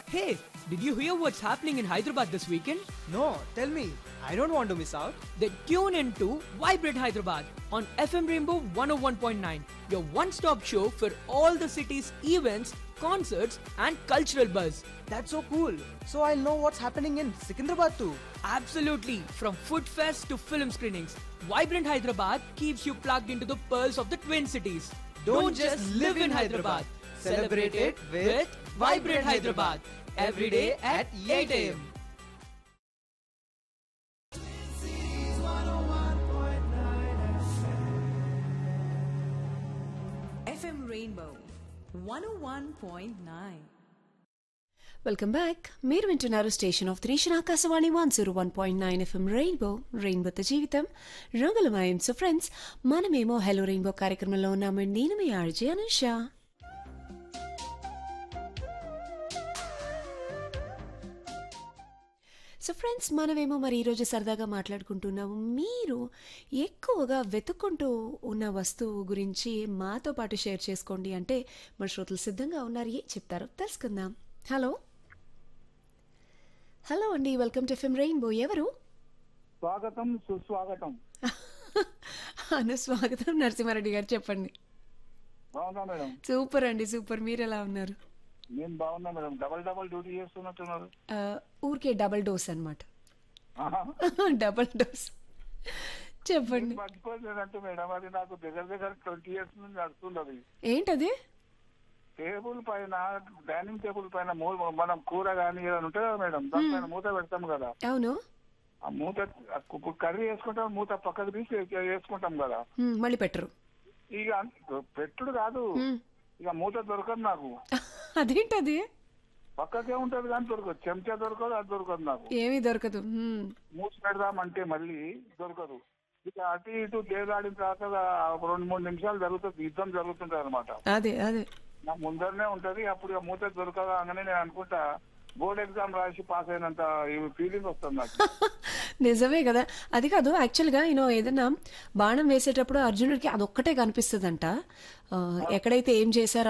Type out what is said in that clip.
Hey, did you hear what's happening in Hyderabad this weekend? No, tell me. I don't want to miss out. Then tune in to Vibrate Hyderabad on FM Rainbow 101.9, your one stop show for all the city's events, concerts, and cultural buzz. That's so cool. So I'll know what's happening in Secunderabad too. Absolutely, from food fest to film screenings, Vibrant Hyderabad keeps you plugged into the pearls of the Twin Cities. Don't just live in Hyderabad. Celebrate it with Vibrant Hyderabad. Every day at 8 a.m. FM Rainbow 101.9. Welcome back మీరు వింటున్నారు station of త్రీషన్ Akashvani one zero one point nine FM Rainbow రెయిన్బోతో జీవితం రంగులమయం so friends మనమేమో hello Rainbow కార్యక్రమంలో ఉన్నామండి నేను మీ ఆర్జే అనుష సో ఫ్రెండ్స్ మనమేమో మరి ఈరోజు సరదాగా మాట్లాడుకుంటున్నాము మీరు ఎక్కువగా వెతుక్కుంటూ ఉన్న వస్తువు గురించి మాతో పాటు షేర్ చేసుకోండి అంటే మన శ్రోతలు సిద్ధంగా ఉన్నారు ఏం చెప్తారో తెలుసుకుందాం హలో హలో అండి వెల్కమ్ టు ఎఫ్ఎం రెయిన్బో ఎవరు స్వాగతం సుస్వాగతం అను స్వాగతం నరసింహారెడ్డి గారు చెప్పండి బాగున్నా మేడం సూపర్ అండి సూపర్ మీరు ఎలా ఉన్నారు నేను బాగున్నా మేడం డబల్ డబల్ డ్యూటీ చేస్తున్నట్టున్నారు ఆ, ఊరికే డబల్ డోస్ అనమాట ఆహా. డబల్ డోస్ చెప్పండి మర్చిపోలేదంటే మేడం అది నాకు దగ్గర దగ్గర ట్వంటీ ఇయర్స్ నుంచి నడుస్తున్నది ఏంటది టేబుల్ పైన డైనింగ్ టేబుల్ పైన మూ- మనం కూర కానీ ఏదైనా ఉంటుంది కదా మేడం దానిపైన మూత పెడతాం కదా అవును ఆ మూత ఆ కు- కర్రీ వేసుకుంటాం మూత పక్కకు తీసి వే- వేసుకుంటాం కదా హ్మ్, మళ్ళీ పెట్టరు ఇక అన్- పెట్టుడు కాదు హ్మ్. ఇక మూత దొరకదు నాకు అదేంటది పక్కకే ఉంటది కానీ దొరకదు చెంచా దొరకదు అది దొరకదు నాకు ఏమీ దొరకదు హ్మ్. మూసి పెడదామంటే మళ్ళీ దొరకదు ఇక అటు ఇటు దేదాడిన తర్వాత ఒక రెండు మూడు నిమిషాలు జరుగుతుంది యుద్ధం జరుగుతుంటది అనమాట అదే అదే నా ముందరనే ఉంటది అప్పుడు ఇక మూత దొరకగానే నేను అనుకుంటా బోర్డ్ ఎగ్జామ్ రాసి పాస్ అయినంత ఫీలింగ్ వస్తుంది నాకు నిజమే కదా అది కాదు యాక్చువల్గా యూనో ఏదైనా బాణం వేసేటప్పుడు అర్జునుడికి అదొక్కటే కనిపిస్తుందంట ఆ, ఎక్కడైతే ఏం చేశారో